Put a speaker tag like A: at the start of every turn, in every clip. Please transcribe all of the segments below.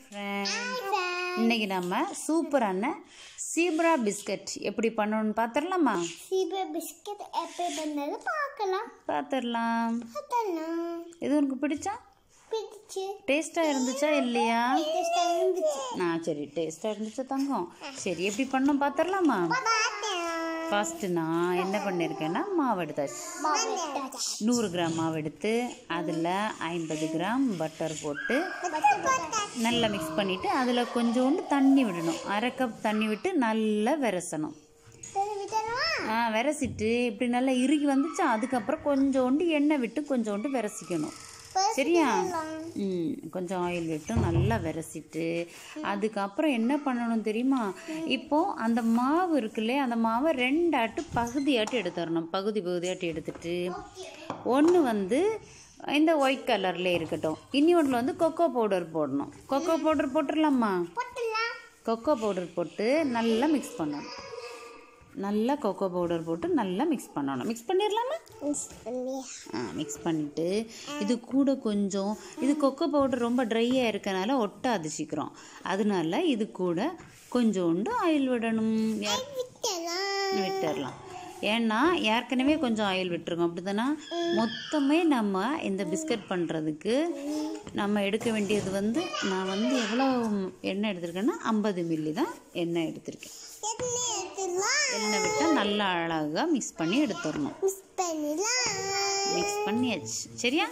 A: Friend இன்னைக்கு நம்ம சூப்பரான சீப்ரா பிஸ்கட் எப்படி பண்ணணும்னு பார்த்துடலாமா
B: சீபா பிஸ்கட் எப்படி பண்ணது பார்க்கலாம்
A: பார்த்துடலாம்
B: பார்த்தலாம்
A: இது உனக்கு பிடிச்சா
B: பிடிச்சு
A: டேஸ்ட்டாக இருந்துச்சா இல்லையா
B: டேஸ்டா இருந்துச்சு
A: ஆ சரி டேஸ்ட்டாக இருந்துச்சா தங்கம் சரி எப்படி பண்ணோம் பார்த்துடலாமா
B: பார்த்தேன்
A: ஃபஸ்ட்டு நான் என்ன பண்ணியிருக்கேன்னா மாவு எடுத்தாச்சு நூறு கிராம் மாவு எடுத்து அதில் ஐம்பது கிராம் பட்டர் போட்டு நல்லா மிக்ஸ் பண்ணிவிட்டு அதில் கொஞ்சோண்டு தண்ணி விடணும் அரை கப் தண்ணி விட்டு நல்லா விரசணும் ஆ விரசிட்டு இப்படி நல்லா இறுகி வந்துச்சா அதுக்கப்புறம் கொஞ்சோண்டு எண்ணெய் விட்டு கொஞ்சோண்டு விரசிக்கணும் சரியா ம் கொஞ்சம் ஆயில் விட்டு நல்லா விரசிட்டு அதுக்கப்புறம் என்ன பண்ணணும் தெரியுமா இப்போ அந்த மாவு இருக்குல்லையே அந்த மாவை ரெண்டாட்டு பகுதியாட்டு எடுத்துடணும் பகுதி பகுதியாட்டு எடுத்துட்டு ஒன்று வந்து இந்த ஒயிட் கலரில் இருக்கட்டும் இனி ஒன்றில் வந்து கொக்கோ பவுடர் போடணும் கொக்கோ பவுடர் போட்டுடலாமா கொக்கோ பவுடர் போட்டு நல்லா மிக்ஸ் பண்ணணும் நல்லா கொக்கோ பவுடர் போட்டு நல்லா மிக்ஸ் பண்ணணும் மிக்ஸ் பண்ணிடலாமா ஆ மிக்ஸ் பண்ணிவிட்டு இது கூட கொஞ்சம் இது கொக்கோ பவுடர் ரொம்ப ட்ரையாக இருக்கனால ஒட்டாது சீக்கிரம் அதனால இது கூட கொஞ்சோண்டு ஆயில் விடணும் ஏர் விட்டுடலாம் ஏன்னா ஏற்கனவே கொஞ்சம் ஆயில் விட்டுருக்கோம் அப்படி தானே மொத்தமே நம்ம இந்த பிஸ்கட் பண்ணுறதுக்கு நம்ம எடுக்க வேண்டியது வந்து நான் வந்து எவ்வளோ எண்ணெய் எடுத்திருக்கேன்னா ஐம்பது மில்லி தான் எண்ணெய் எடுத்திருக்கேன் எண்ணெய் விட்டால் நல்லா அழகாக மிக்ஸ் பண்ணி எடுத்துடணும் மிக்ஸ் பண்ணியாச்சு சரியா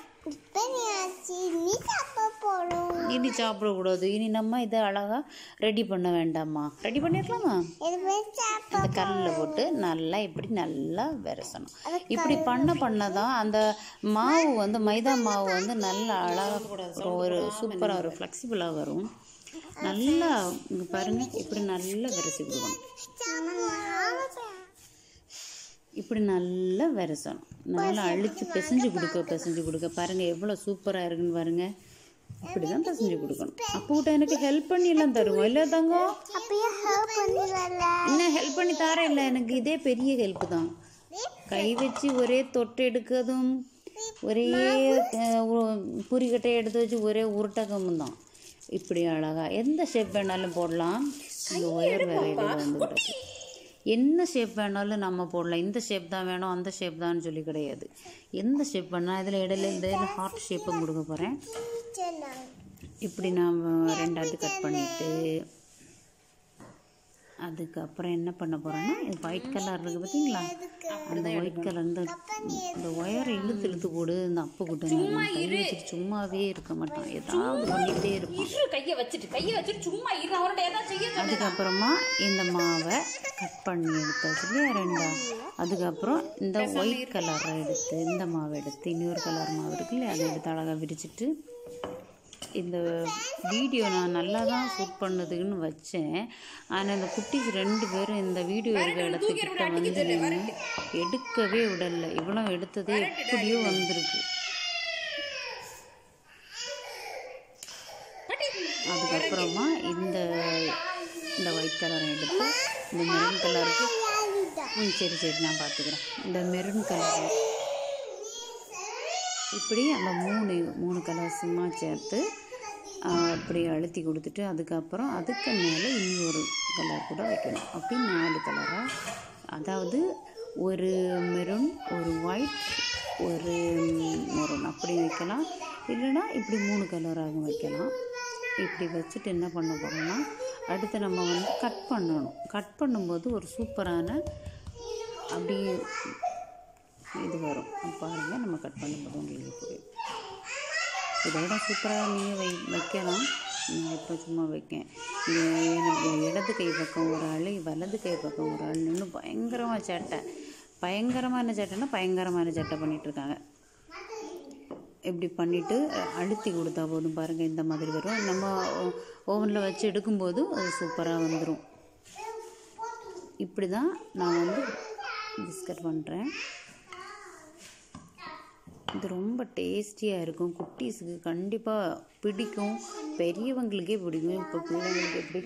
A: இனி சாப்பிடக்கூடாது இனி நம்ம இதை அழகாக ரெடி பண்ண வேண்டாமா ரெடி பண்ணிடலாமா அந்த கல்லில் போட்டு நல்லா இப்படி நல்லா விரசணும் இப்படி பண்ண பண்ண தான் அந்த மாவு வந்து மைதா மாவு வந்து நல்லா அழகாக ஒரு சூப்பராக ஒரு ஃப்ளெக்சிபிளாக வரும் நல்லா இங்கே பாருங்கள் இப்படி நல்லா விரசி கொடுக்கணும் இப்படி நல்லா விரசணும் நல்லா அழிச்சு பிசைஞ்சு கொடுக்க பிசைஞ்சு கொடுக்க பாருங்கள் எவ்வளோ சூப்பராக இருக்குன்னு பாருங்க இப்படி தான் பிசைஞ்சு கொடுக்கணும் அப்போ கூட எனக்கு ஹெல்ப் பண்ணி எல்லாம் தருவோம் இல்லை தங்கம் என்ன ஹெல்ப் பண்ணி தரேன் இல்லை எனக்கு இதே பெரிய ஹெல்ப் தான் கை வச்சு ஒரே தொட்டு எடுக்கிறதும் ஒரே அஹ், உ- பூரிக்கட்டையை எடுத்து வச்சு ஒரே உருட்டகமும் தான் இப்படி அழகா எந்த ஷேப் வேணாலும் போடலாம் இந்த ஒயர் வேற இதில் வந்து கிடக்கு என்ன ஷேப் வேணாலும் நம்ம போடலாம் இந்த ஷேப் தான் வேணும் அந்த ஷேப் தான் சொல்லி கிடையாது எந்த ஷேப் வேணால் இதில் இடையில இந்த ஹார்ட் ஷேப்பும் கொடுக்க போகிறேன் இப்படி நான் ரெண்டாட்டு கட் பண்ணிட்டு அதுக்கப்புறம் என்ன பண்ண போகிறேன்னா இது ஒயிட் கலர் இருக்குது பார்த்தீங்களா அந்த ஒயிட் கலர் இந்த இந்த ஒயரை இழுத்து இழுத்து போடு இந்த அப்பு கூட்டம் கை வச்சுட்டு சும்மாவே இருக்க மாட்டான் ஏதாவது பண்ணிகிட்டே இருப்பான்
C: இரு கையை வச்சுட்டு கையை வச்சுட்டு சும்மா இரு அவன்கிட்ட ஏதாவது செய்ய சொல்லு.
A: அதுக்கப்புறமா இந்த மாவை கட் பண்ணி எடுத்தாச்சு இல்லையா ரெண்டா அதுக்கப்புறம் இந்த ஒயிட் கலரை எடுத்து இந்த மாவை எடுத்து இன்னொரு கலர் மாவு இருக்கு இல்லையா அதை எடுத்து அழகாக விரிச்சிட்டு இந்த வீடியோ நான் நல்லா தான் ஷூட் பண்ணதுக்குன்னு வச்சேன் ஆனால் இந்த குட்டிஸ் ரெண்டு பேரும் இந்த வீடியோ இருக்கிற இடத்துக்கிட்ட வந்து நின்னு எடுக்கவே விடலை இவ்வளோ எடுத்ததே எப்படியோ வந்திருக்கு அதுக்கப்புறமா இந்த இந்த ஒயிட் கலரை எடுத்து இந்த மெரூன் கலருக்கு ம் சரி சரி நான் பார்த்துக்கிறேன் இந்த மெரூன் கலர் இப்படி அந்த மூணு மூணு கலர்ஸுமா சேர்த்து ஆ, அப்படி அழுத்தி கொடுத்துட்டு அதுக்கப்புறம் அதுக்கு மேலே இன்னொரு கலர் கூட வைக்கணும் அப்படி நாலு கலராக அதாவது ஒரு மெரூன் ஒரு ஒயிட் ஒரு மெரூன் அப்படி வைக்கலாம் இல்லைன்னா இப்படி மூணு கலராகவும் வைக்கலாம் இப்படி வச்சுட்டு என்ன பண்ண போகிறோம்னா அடுத்து நம்ம வந்து கட் பண்ணணும் கட் பண்ணும்போது ஒரு சூப்பரான அப்படி இது வரும் பாருங்கள் நம்ம கட் பண்ணும்போது உங்களுக்கு புரியும் இதை விட சூப்பராக நீங்கள் வை வைக்கலாம் நான் இப்போ சும்மா வைக்கேன் இது எனக்கு இடது கை பக்கம் ஒரு ஆள் வலது கை பக்கம் ஒரு ஆள் நின்று பயங்கரமாக சேட்டை பயங்கரமான சேட்டைன்னா பயங்கரமான சேட்டை பண்ணிட்டு இருக்காங்க இப்படி பண்ணிவிட்டு அழுத்தி கொடுத்தா போதும் பாருங்கள் இந்த மாதிரி வரும் நம்ம ஓவனில் வச்சு எடுக்கும்போது அது சூப்பராக வந்துடும் இப்படி தான் நான் வந்து பிஸ்கட் பண்ணுறேன் இது ரொம்ப டேஸ்டியாக இருக்கும் குட்டீஸுக்கு கண்டிப்பாக பிடிக்கும் பெரியவங்களுக்கே பிடிக்கும் இப்போ பிள்ளைங்களுக்கு எப்படி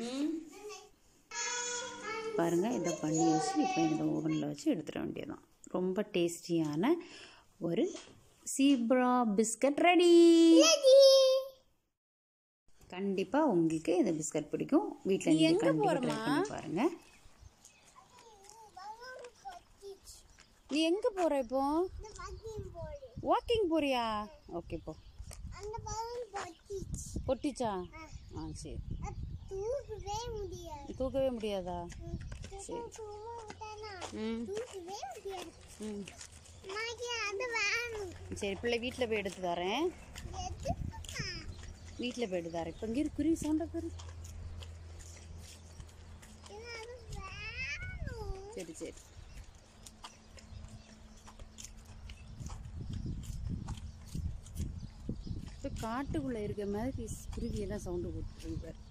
A: பாருங்கள் இதை பண்ணி வச்சு இப்போ இந்த ஓவனில் வச்சு எடுத்துட வேண்டியதுதான் ரொம்ப டேஸ்டியான ஒரு சீப்ரா பிஸ்கட் ரெடி கண்டிப்பாக உங்களுக்கு இந்த பிஸ்கட் பிடிக்கும் வீட்டில் நீங்கள் கண்டிப்பாக ட்ரை பண்ணி பாருங்கள்
C: நீ எங்க போற இப்போ
B: இந்த பக்கம் போடு
C: வாக்கிங் போறியா ஓகே போ
B: அந்த பக்கம் பத்திச்சு
C: பொட்டிச்சா ஆ சரி
B: அது தூக்கவே முடியாது
C: தூக்கவே முடியாதா
B: சும்மா சும்மா விட்டானா
C: ம்
B: தூக்கவே முடியாது
C: ம்
B: எனக்கு அது வேணும்
C: சரி பிள்ளை வீட்டில் போய் எடுத்து தரேன்
B: எதுக்குமா
C: வீட்டில் போய் எடுத்து தரேன் இப்போ இங்கே குருவி சவுண்டா பாரு
B: எனக்கு அது வேணும்
C: சரி சரி இப்போ காட்டுக்குள்ளே இருக்க மாதிரி குருவி எல்லாம் சவுண்டு போட்டுருக்கு பாரு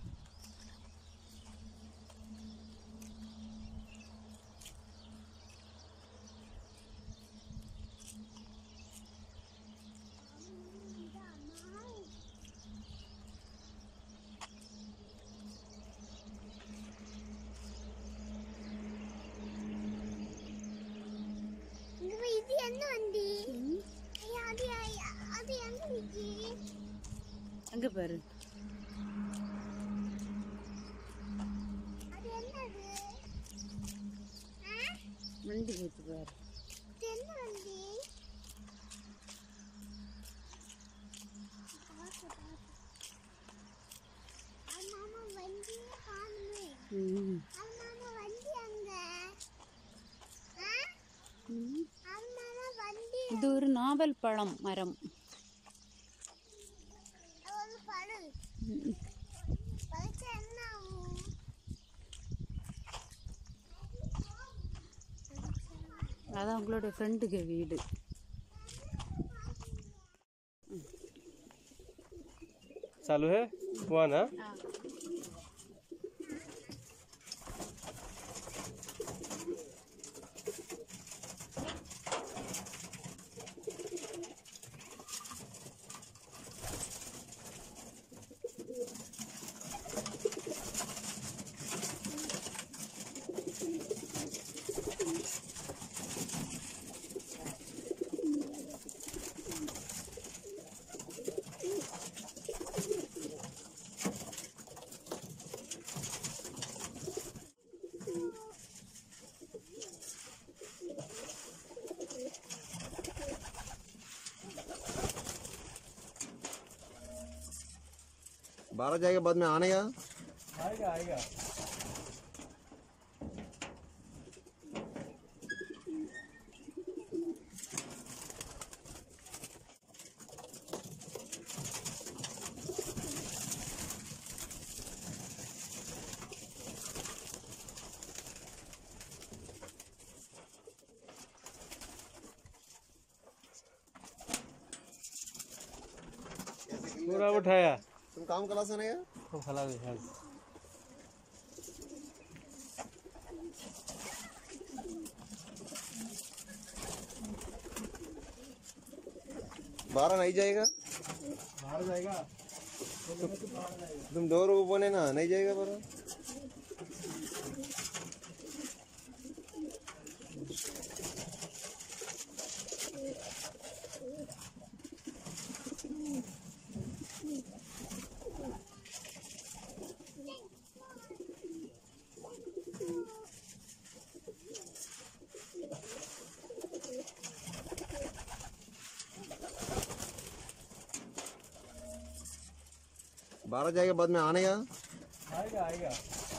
B: இது இது என்ன வண்டி ஐயா, அது ஐயா, அது எங்க இருக்கு
C: அங்கே பாரு
B: அது என்னது ஆ?
C: வண்டி போச்சு பாரு
B: இது என்ன வண்டி பார்த்து, பார்த்து. அது மாமா வண்டியே காணுமே
C: ம்
B: அது மாமா வண்டி அங்க ஆ?
C: ம்.
B: அது மாமா வண்டி
C: இது ஒரு நாவல் பழம் மரம்
B: அது ஒரு பழம்
C: ம்.
B: பறிச்சா என்ன ஆகும்
C: அதான் உங்களோட ஃப்ரெண்டுக்கு வீடு
D: चालू है हुआ ना
E: बारह जाएगा बाद में आने का
D: आएगा आएगा पूरा उठाया
E: तुम काम क्लास आने का
D: तो फला दे हाँ।
E: बारह नहीं जाएगा
D: बाहर जाएगा
E: तुम डोर ओपन है ना नहीं जाएगा बारह बारह जाएगा बाद में आने का
D: आएगा आएगा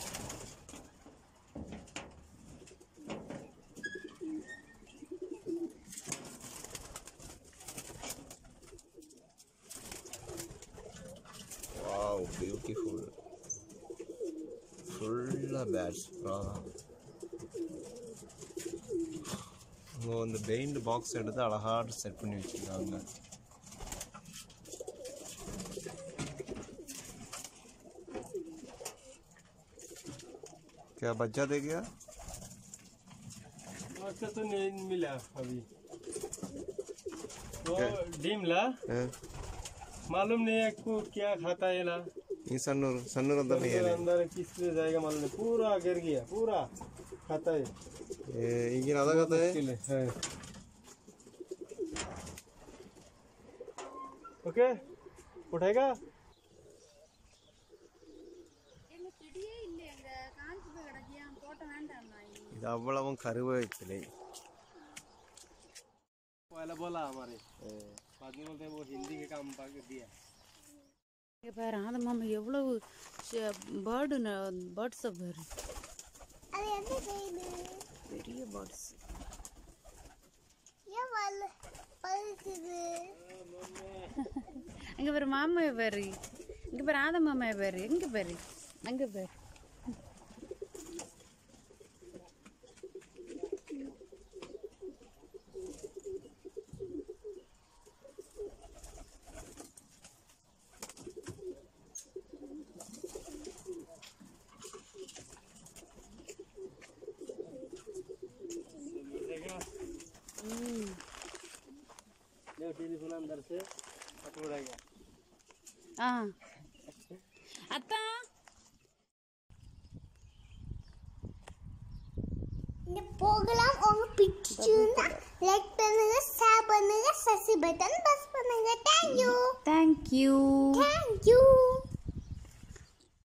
E: Wow, beautiful. Full of bats. Wow. ஓ அந்த பெயிண்ட் பாக்ஸ் எடுத்து அழகா செட் பண்ணி வச்சிருக்காங்க क्या बच्चा दे गया
D: अच्छा तो नहीं मिला अभी वो डिम ला
E: हैं?
D: मालूम नहीं है को क्या खाता है ना
E: ये सन्नूर सन्नूर अंदर नहीं है
D: अंदर अंदर किस लिए जाएगा मालूम नहीं पूरा गिर गया पूरा खाता है
E: ये इंजन आधा खाता है
D: मुश्किल है हाँ। ओके उठाएगा
C: கிடக்கியா தோட்டம் வேண்டாம்
E: இது அவ்வளவும் கருவேப்பிலை
D: पहले बोला हमारे बाद में बोलते हैं वो हिंदी के काम बाकी दिया
C: இங்கே பாரு ஆத மாமா எவ்வளவு பேர்டு பேர்ட்ஸை பாரு
B: அது என்ன செய்யுது
C: பெரிய பேர்ட்ஸ்
B: ஏன் வல் பழுக்குது
C: அங்கே பாரு மாமாவை பாரு இங்கே பாரு ஆத மாமாவை பாரு எங்கே பாரு அங்கே பாரு
D: देखो टेलीफोन अंदर से पकड़ेगा
C: ஆ அத்தா
B: இந்த போகலாம் உங்க பிடிச்சிருந்தா லைக் பண்ணுங்க ஷேர் பண்ணுங்க சசி பட்டன் பஸ் பண்ணுங்க தேங்க்யூ
C: தேங்க்யூ
B: தேங்க்யூ